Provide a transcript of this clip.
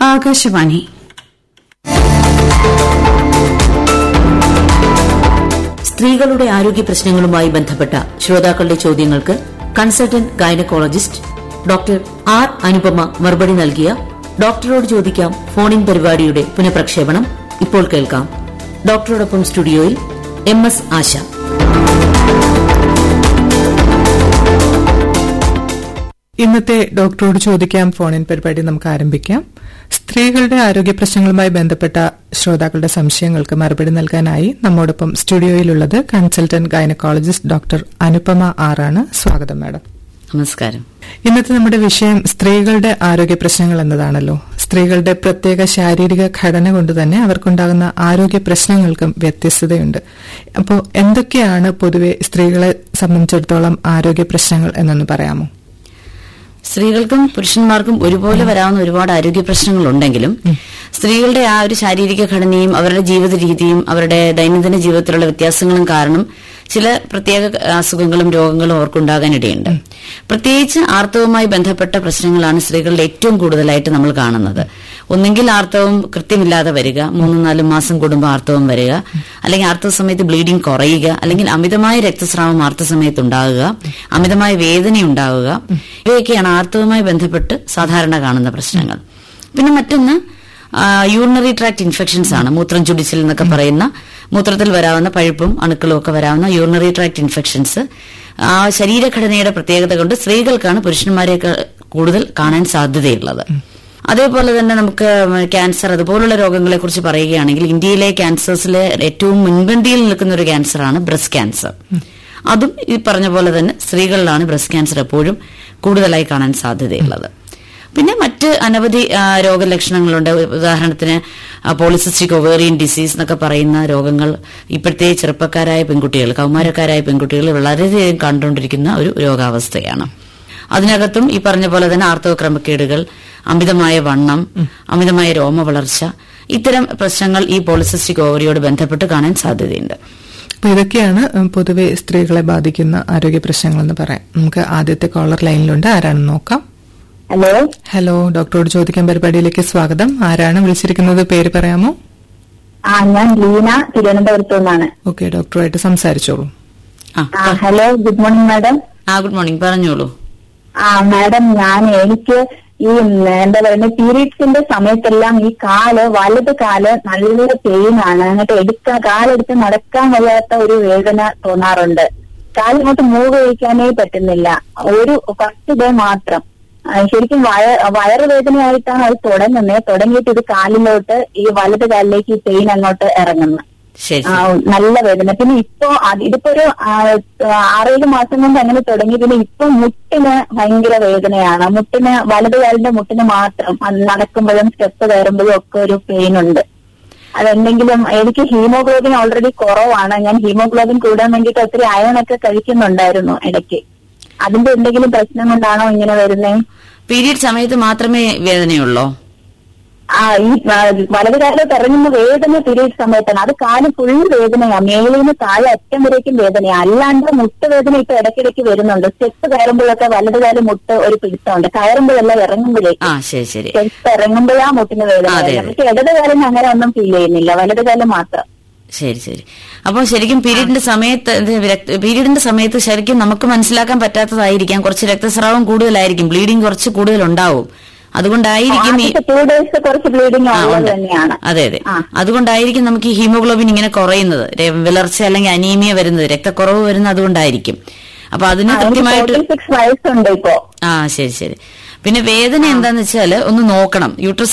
ആകാശവാണി സ്ത്രീകളുടെ ആരോഗ്യ പ്രശ്നങ്ങളുമായി ബന്ധപ്പെട്ട ശ്രോതാക്കളുടെ ചോദ്യങ്ങൾക്ക് consultant gynaecologist doctor R Anupama മറുപടി നൽകിയ ഡോക്ടറോട് ചോദിക്കാം ഫോണിൻ പരിപാടിയുടെ പുനഃപ്രക്ഷേപണം ഇപ്പോൾ കേൾക്കാം ഡോക്ടറോടൊപ്പം സ്റ്റുഡിയോയിൽ എം എസ് ആശ ഇന്നത്തെ ഡോക്ടറോട് ചോദിക്കാം ഫോണിൻ പരിപാടി നമുക്ക് ആരംഭിക്കാം സ്ത്രീകളുടെ ആരോഗ്യ പ്രശ്നങ്ങളുമായി ബന്ധപ്പെട്ട ശ്രോതാക്കളുടെ സംശയങ്ങൾക്ക് മറുപടി നൽകാനായി നമ്മോടൊപ്പം സ്റ്റുഡിയോയിലുള്ളത് കൺസൾട്ടന്റ് ഗൈനക്കോളജിസ്റ്റ് ഡോക്ടർ അനുപമ ആറാണ് സ്വാഗതം മാഡം നമസ്കാരം ഇന്നത്തെ നമ്മുടെ വിഷയം സ്ത്രീകളുടെ ആരോഗ്യ പ്രശ്നങ്ങൾ എന്നതാണല്ലോ സ്ത്രീകളുടെ പ്രത്യേക ശാരീരിക ഘടന കൊണ്ട് തന്നെ അവർക്കുണ്ടാകുന്ന ആരോഗ്യ പ്രശ്നങ്ങൾക്കും വ്യത്യസ്തതയുണ്ട് അപ്പോൾ എന്തൊക്കെയാണ് പൊതുവെ സ്ത്രീകളെ സംബന്ധിച്ചിടത്തോളം ആരോഗ്യ പ്രശ്നങ്ങൾ എന്നൊന്ന് പറയാമോ സ്ത്രീകൾക്കും പുരുഷന്മാർക്കും ഒരുപോലെ വരാവുന്ന ഒരുപാട് ആരോഗ്യ പ്രശ്നങ്ങളുണ്ടെങ്കിലും സ്ത്രീകളുടെ ആ ഒരു ശാരീരിക ഘടനയും അവരുടെ ജീവിത രീതിയും അവരുടെ ദൈനംദിന ജീവിതത്തിലുള്ള വ്യത്യാസങ്ങളും കാരണം ചില പ്രത്യേക അസുഖങ്ങളും രോഗങ്ങളും അവർക്കുണ്ടാകാനിടയുണ്ട് പ്രത്യേകിച്ച് ആർത്തവവുമായി ബന്ധപ്പെട്ട പ്രശ്നങ്ങളാണ് സ്ത്രീകളുടെ ഏറ്റവും കൂടുതലായിട്ട് നമ്മൾ കാണുന്നത് ഒന്നെങ്കിൽ ആർത്തവം കൃത്യമില്ലാതെ വരിക മൂന്നും നാലും മാസം കൂടുമ്പോൾ ആർത്തവം വരിക അല്ലെങ്കിൽ ആർത്തവ സമയത്ത് ബ്ലീഡിംഗ് കുറയുക അല്ലെങ്കിൽ അമിതമായ രക്തസ്രാവം ആർത്തവ സമയത്ത് ഉണ്ടാകുക അമിതമായ വേദന ഉണ്ടാവുക ഇവയൊക്കെയാണ് ആർത്തവവുമായി ബന്ധപ്പെട്ട് സാധാരണ കാണുന്ന പ്രശ്നങ്ങൾ പിന്നെ മറ്റൊന്ന് യൂറിനറി ട്രാക്ട് ഇൻഫെക്ഷൻസ് ആണ് മൂത്രം ചുടിച്ചിൽ എന്നൊക്കെ പറയുന്ന മൂത്രത്തിൽ വരാവുന്ന പഴുപ്പും അണുക്കളും ഒക്കെ വരാവുന്ന യൂറിനറി ട്രാക്ട് ഇൻഫെക്ഷൻസ് ആ ശരീരഘടനയുടെ പ്രത്യേകത കൊണ്ട് സ്ത്രീകൾക്കാണ് പുരുഷന്മാരെക്കാൾ കൂടുതൽ കാണാൻ സാധ്യതയുള്ളത് അതേപോലെ തന്നെ നമുക്ക് ക്യാൻസർ അതുപോലുള്ള രോഗങ്ങളെ കുറിച്ച് പറയുകയാണെങ്കിൽ ഇന്ത്യയിലെ ക്യാൻസേഴ്സിലെ ഏറ്റവും മുൻപന്തിയിൽ നിൽക്കുന്ന ഒരു ക്യാൻസറാണ് ബ്രസ്റ്റ് ക്യാൻസർ അതും ഈ പറഞ്ഞ പോലെ തന്നെ സ്ത്രീകളിലാണ് ബ്രസ്റ്റ് ക്യാൻസർ എപ്പോഴും കൂടുതലായി കാണാൻ സാധ്യതയുള്ളത് പിന്നെ മറ്റ് അനവധി രോഗലക്ഷണങ്ങളുണ്ട് ഉദാഹരണത്തിന് പോളിസിസ്റ്റിക് ഒവേറിയൻ ഡിസീസ് എന്നൊക്കെ പറയുന്ന രോഗങ്ങൾ ഇപ്പോഴത്തെ ചെറുപ്പക്കാരായ പെൺകുട്ടികൾ കൗമാരക്കാരായ പെൺകുട്ടികൾ വളരെയധികം കണ്ടുകൊണ്ടിരിക്കുന്ന ഒരു രോഗാവസ്ഥയാണ് അതിനകത്തും ഈ പറഞ്ഞ പോലെ തന്നെ ആർത്തവ ക്രമക്കേടുകൾ അമിതമായ വണ്ണം അമിതമായ രോമ വളർച്ച ഇത്തരം പ്രശ്നങ്ങൾ ഈ പോളിസിസ്റ്റിക് ഓവറിയോട് ബന്ധപ്പെട്ട് കാണാൻ സാധ്യതയുണ്ട് അപ്പൊ ഇതൊക്കെയാണ് പൊതുവെ സ്ത്രീകളെ ബാധിക്കുന്ന ആരോഗ്യ പ്രശ്നങ്ങളെന്ന് പറയാം നമുക്ക് ആദ്യത്തെ കോളർ ലൈനിലുണ്ട് ആരാണെന്ന് നോക്കാം ഹലോ ഹലോ ഡോക്ടറോട് ചോദിക്കാൻ പരിപാടിയിലേക്ക് സ്വാഗതം ആരാണ് വിളിച്ചിരിക്കുന്നത് പേര് പറയാമോ ആ ഞാൻ ലീന തിരുവനന്തപുരത്തു നിന്നാണ് ഓക്കെ ഡോക്ടറുമായിട്ട് സംസാരിച്ചോളൂ ആ ആ ഹലോ ഗുഡ് മോർണിംഗ് മാഡം ആ ഗുഡ് മോർണിംഗ് പറഞ്ഞോളൂ ആ മാഡം ഞാൻ എനിക്ക് ഈ ഉം, എന്താ പറയുന്നത് പീരീഡ്സിന്റെ സമയത്തെല്ലാം ഈ കാല് വലത് കാല് നല്ല പെയിൻ ആണ് എന്നിട്ട് എടുക്കാൻ കാലെടുത്ത് നടക്കാൻ വയ്യാത്ത ഒരു വേദന തോന്നാറുണ്ട് കാലിങ്ങോട്ട് മൂവ് കഴിക്കാനേ പറ്റുന്നില്ല ഒരു ഫസ്റ്റ് ഡേ മാത്രം ആ, ശരിക്കും വയ വയറുവേദനയായിട്ടാണ് അത് തുടങ്ങുന്നത് തുടങ്ങിയിട്ട് ഇത് കാലിലോട്ട് ഈ വലത് കാലിലേക്ക് ഈ പെയിൻ അങ്ങോട്ട് ഇറങ്ങുന്നു ശരി ആ, നല്ല വേദന പിന്നെ ഇപ്പോ അത് ഇതിപ്പോ ഒരു ആ, ആറേഴ് മാസം കൊണ്ട് അങ്ങനെ തുടങ്ങി പിന്നെ ഇപ്പൊ മുട്ടിന് ഭയങ്കര വേദനയാണ് മുട്ടിന് വലത് കാലിന്റെ മുട്ടിന് മാത്രം അത് നടക്കുമ്പോഴും സ്റ്റെപ്പ് കയറുമ്പോഴും ഒക്കെ ഒരു പെയിൻ ഉണ്ട് അതെന്തെങ്കിലും എനിക്ക് ഹീമോഗ്ലോബിൻ ഓൾറെഡി കുറവാണ് ഞാൻ ഹീമോഗ്ലോബിൻ കൂടാൻ വേണ്ടിയിട്ട് ഒത്തിരി അയൺ ഒക്കെ കഴിക്കുന്നുണ്ടായിരുന്നു ഇടയ്ക്ക് അതിന്റെ എന്തെങ്കിലും പ്രശ്നം കൊണ്ടാണോ ഇങ്ങനെ വരുന്നേ പീരീഡ് സമയത്ത് മാത്രമേ വേദനയുള്ളോ ആ ഈ വലത് കാലിലോട്ട് ഇറങ്ങുന്ന വേദന പീരീഡ് സമയത്താണ് അത് കാല് ഫുൾ വേദനയാണ് മേലിൽ നിന്ന് താഴെ അറ്റം വരേക്കും വേദനയാണ് അല്ലാണ്ട് മുട്ട് വേദന ഇപ്പൊ ഇടയ്ക്കിടയ്ക്ക് വരുന്നുണ്ട് സ്റ്റെപ്പ് കയറുമ്പോഴൊക്കെ വലത് കാല് മുട്ട് ഒരു പിടുത്തമുണ്ട് കയറുമ്പോഴല്ല ഇറങ്ങുമ്പോഴേക്കും ആ ശരി ശരി സ്റ്റെപ്പ് ഇറങ്ങുമ്പോഴാ മുട്ടിന് വേദന അതെ, വരുന്നത്. അതെ. പക്ഷെ ഇടത് കാലിന് അങ്ങനെ ഒന്നും ഫീൽ ചെയ്യുന്നില്ല വലത് കാലം മാത്രം ശരി ശരി അപ്പൊ ശരിക്കും പീരീഡിന്റെ സമയത്ത് ഇത് രക്ത- പീരീഡിന്റെ സമയത്ത് ശരിക്കും നമുക്ക് മനസ്സിലാക്കാൻ പറ്റാത്തതായിരിക്കാം കുറച്ച് രക്തസ്രാവം കൂടുതലായിരിക്കും ബ്ലീഡിംഗ് കുറച്ച് കൂടുതൽ ഉണ്ടാവും അതുകൊണ്ടായിരിക്കും ഈ ആദ്യത്തെ ടു ഡേയ്സ് കുറച്ച് ബ്ലീഡിങ് ആ, ഉള്ളത് ഉണ്ട്. തന്നെയാണ് അതെ അതെ ആ. അതുകൊണ്ടായിരിക്കും നമുക്ക് ഈ ഹീമോഗ്ലോബിൻ ഇങ്ങനെ കുറയുന്നത് രെ- വിളർച്ച അല്ലെങ്കിൽ അനീമിയ വരുന്നത് രക്തക്കുറവ് വരുന്നത് അതുകൊണ്ടായിരിക്കും അപ്പൊ അതിന് കൃത്യമായിട്ട് ഫോർട്ടി സിക്സ് വയസ്സുണ്ട് ഇപ്പോ ആ ശരി ശരി പിന്നെ വേദന എന്താന്ന് വെച്ചാല് ഒന്ന് നോക്കണം യൂട്രസ്